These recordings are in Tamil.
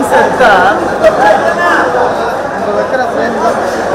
பெருசு இருக்கா இங்க வைக்கிற frame தான்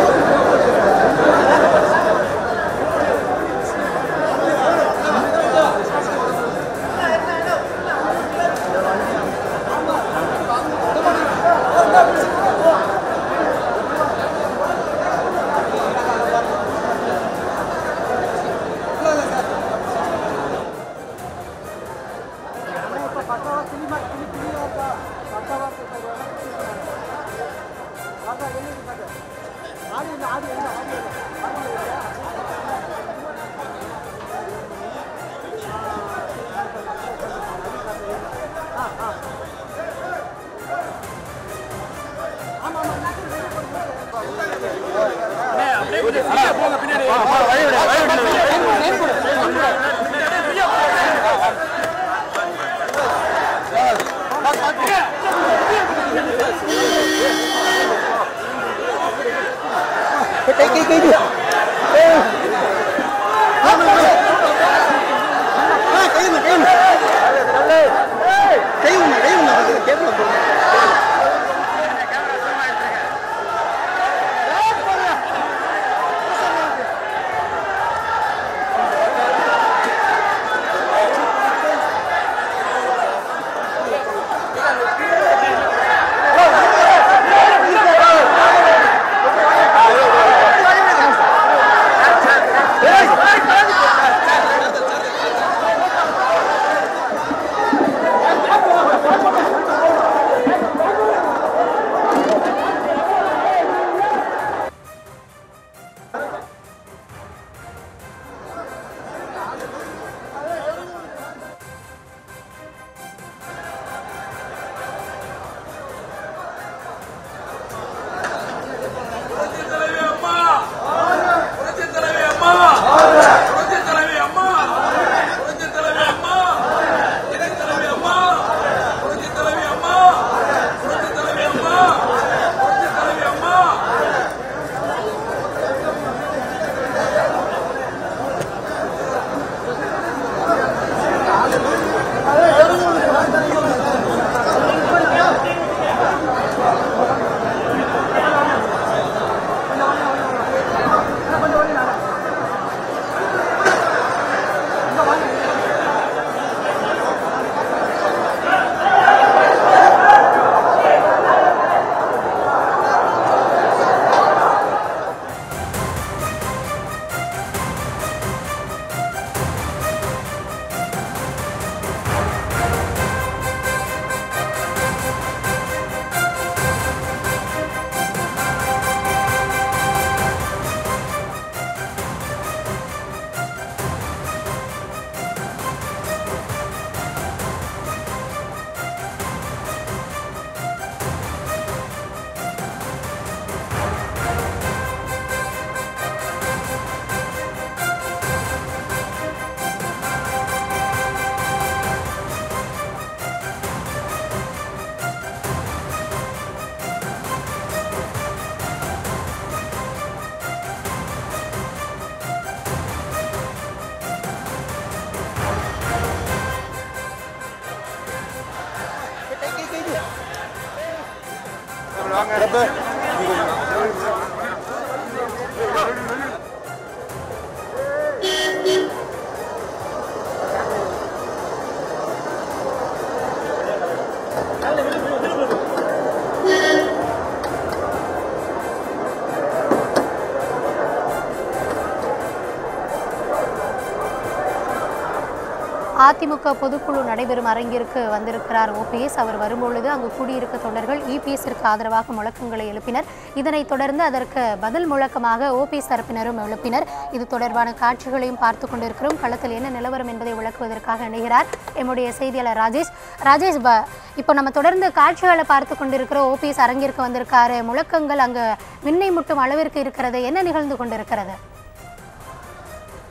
அதிமுக பொதுக்குழு நடைபெறும் அரங்கிற்கு வந்திருக்கிறார் ஓபிஎஸ் அவர் வரும்பொழுது அங்கு கூடியிருக்க தொண்டர்கள் இபிஎஸ்ஸிற்கு ஆதரவாக முழக்கங்களை எழுப்பினர் இதனைத் தொடர்ந்து அதற்கு பதில் முழக்கமாக ஓபிஎஸ் தரப்பினரும் எழுப்பினர் இது தொடர்பான காட்சிகளையும் பார்த்து கொண்டிருக்கிறோம் களத்தில் என்ன நிலவரம் என்பதை விளக்குவதற்காக இணைகிறார் எம்முடைய செய்தியாளர் ராஜேஷ் ராஜேஷ் ப இப்போ நம்ம தொடர்ந்து காட்சிகளை பார்த்து கொண்டிருக்கிற ஓபிஎஸ் அரங்கிற்கு வந்திருக்காரு முழக்கங்கள் அங்கு விண்ணை முட்டும் அளவிற்கு இருக்கிறது என்ன நிகழ்ந்து கொண்டிருக்கிறது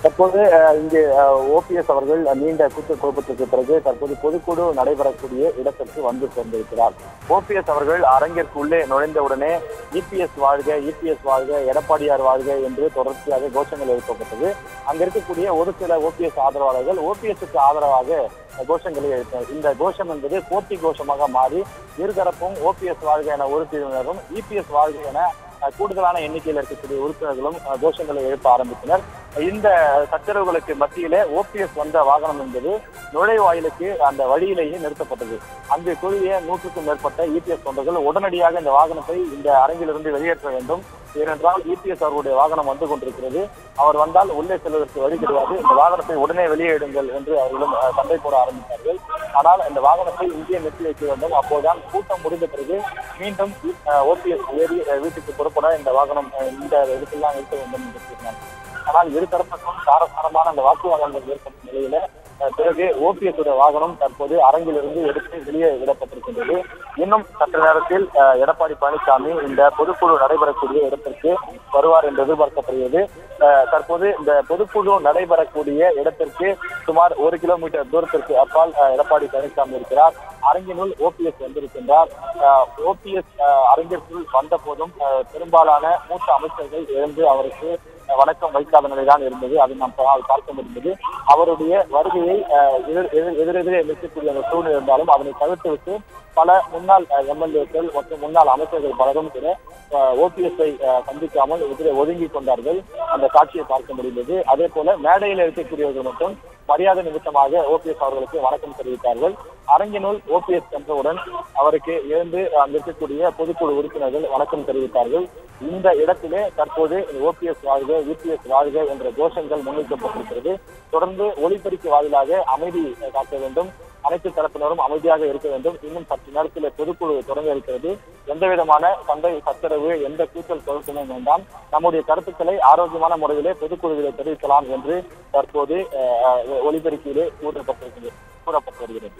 தற்போது அஹ், இங்கு ஓபிஎஸ் அவர்கள் நீண்ட கூட்டு குழப்பத்திற்கு பிறகு தற்போது பொதுக்குழு நடைபெறக்கூடிய இடத்திற்கு வந்து சேர்ந்திருக்கிறார் ஓபிஎஸ் அவர்கள் அரங்கிற்குள்ளே நுழைந்தவுடனே இபிஎஸ் வாழ்க இபிஎஸ் வாழ்க எடப்பாடியார் வாழ்க என்று தொடர்ச்சியாக கோஷங்கள் எழுப்பப்பட்டது அங்க இருக்கக்கூடிய ஒரு சில ஓபிஎஸ் ஆதரவாளர்கள் ஓபிஎஸ்க்கு ஆதரவாக கோஷங்களை எழுப்பினர் இந்த கோஷம் என்பது போட்டி கோஷமாக மாறி இருதரப்பும் ஓபிஎஸ் வாழ்க என ஒரு பிரிவினரும் இபிஎஸ் வாழ்க என அஹ், கூடுதலான எண்ணிக்கையில் இருக்கக்கூடிய உறுப்பினர்களும் அஹ், கோஷங்களை எழுப்ப ஆரம்பித்தனர் இந்த சச்சரவுகளுக்கு மத்தியிலே ஓபிஎஸ் வந்த வாகனம் என்பது நுழைவாயிலுக்கு அந்த வழியிலேயே நிறுத்தப்பட்டது அங்கு கூடிய நூற்றுக்கும் மேற்பட்ட இபிஎஸ் தொண்டர்கள் உடனடியாக இந்த வாகனத்தை இந்த அரங்கிலிருந்து வெளியேற்ற வேண்டும் ஏனென்றால் இபிஎஸ் அவருடைய வாகனம் வந்து கொண்டிருக்கிறது அவர் வந்தால் உள்ளே செல்வதற்கு வழி கிடையாது இந்த வாகனத்தை உடனே வெளியேடுங்கள் என்று அவர்களும் அஹ், சண்டை போட ஆரம்பித்தார்கள் ஆனால் இந்த வாகனத்தை இங்கே நிறுத்தி வைக்க வேண்டும் அப்போதுதான் கூட்டம் முடிந்த பிறகு மீண்டும் ஓபிஎஸ் ஏறி அஹ், வீட்டுக்கு புறப்பட இந்த வாகனம் அஹ், இந்த இடத்திலாம் நிறுத்த வேண்டும் என்று கூறினார் ஆனால் இரு தரப்புக்கும் காரசாரமான அந்த வாக்குவாதங்கள் ஏற்பட்ட நிலையில அஹ், பிறகு ஓபிஎஸ் உடைய வாகனம் தற்போது அரங்கிலிருந்து எடுத்து வெளியே விடப்பட்டிருக்கின்றது இன்னும் சற்று நேரத்தில் அஹ், எடப்பாடி பழனிசாமி இந்த பொதுக்குழு நடைபெறக்கூடிய இடத்திற்கு வருவார் என்று எதிர்பார்க்கப்படுகிறது அஹ், தற்போது இந்த பொதுக்குழு நடைபெறக்கூடிய இடத்திற்கு சுமார் ஒரு கிலோமீட்டர் தூரத்திற்கு அப்பால் அஹ், எடப்பாடி பழனிசாமி இருக்கிறார் அரங்கினுள் ஓபிஎஸ் வந்திருக்கின்றார் ஓபிஎஸ் அரங்கிற்குள் வந்த போதும் அஹ், பெரும்பாலான மூத்த அமைச்சர்கள் எழுந்து அவருக்கு அஹ், வணக்கம் வைக்காத நிலைதான் இருந்தது அதை நாம் பா- பார்க்க முடிந்தது அவருடைய வருகையை அஹ், எதிர் எதிர்- எதிரெதிரே நிற்கக்கூடிய அந்த சூழ்நிலை இருந்தாலும் அதனை தவிர்த்துவிட்டு பல முன்னாள் எம்எல்ஏக்கள் மற்றும் முன்னாள் அமைச்சர்கள் பலரும் கூட ஓபிஎஸ்ஐ சந்திக்காமல் எதிரே ஒதுங்கி கொண்டார்கள் அந்த காட்சியை பார்க்க முடிந்தது அதே போல மேடையில் இருக்கக்கூடியவர்கள் மட்டும் மரியாதை நிமித்தமாக ஓபிஎஸ் அவர்களுக்கு வணக்கம் தெரிவித்தார்கள் அரங்கினுள் ஓபிஎஸ் சென்றவுடன் அவருக்கு எழுந்து அங்கு இருக்கக்கூடிய பொதுக்குழு உறுப்பினர்கள் வணக்கம் தெரிவித்தார்கள் இந்த இடத்திலே தற்போது ஓபிஎஸ் வாழ்க யூபிஎஸ் வாழ்க என்ற கோஷங்கள் முன்வைக்கப்பட்டிருக்கிறது தொடர்ந்து ஒளிபெருக்கி வாயிலாக அமைதி காக்க வேண்டும் அனைத்து தரப்பினரும் அமைதியாக இருக்க வேண்டும் இன்னும் சற்று நேரத்தில் பொதுக்குழு தொடங்க இருக்கிறது எந்த விதமான சண்டை சச்சரவு எந்த கூச்சல் குழப்பமும் வேண்டாம் நம்முடைய கருத்துக்களை ஆரோக்கியமான முறையிலே பொதுக்குழுவிலே தெரிவிக்கலாம் என்று தற்போது அஹ், அஹ், ஒலிபெருக்கியிலே கூறப்பட்டிருக்கிறது கூறப்பட்டு வருகிறது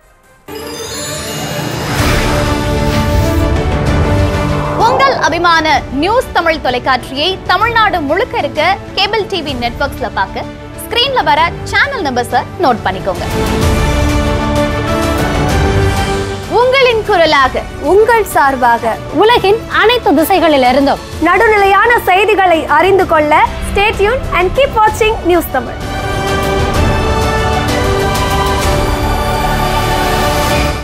உங்கள் அபிமான நியூஸ் தமிழ் தொலைக்காட்சியை தமிழ்நாடு முழுக்க இருக்க கேபிள் டிவி நெட்வொர்க்ஸ்ல பார்க்க ஸ்கிரீன்ல வர சேனல் நம்பர்ஸை நோட் பண்ணிக்கோங்க உங்களின் குரலாக உங்கள் சார்பாக உலகின் அனைத்து திசைகளிலிருந்தும் நடுநிலையான செய்திகளை அறிந்து கொள்ள ஸ்டேட்யூன் அண்ட் கீப் வாட்சிங் நியூஸ் தமிழ்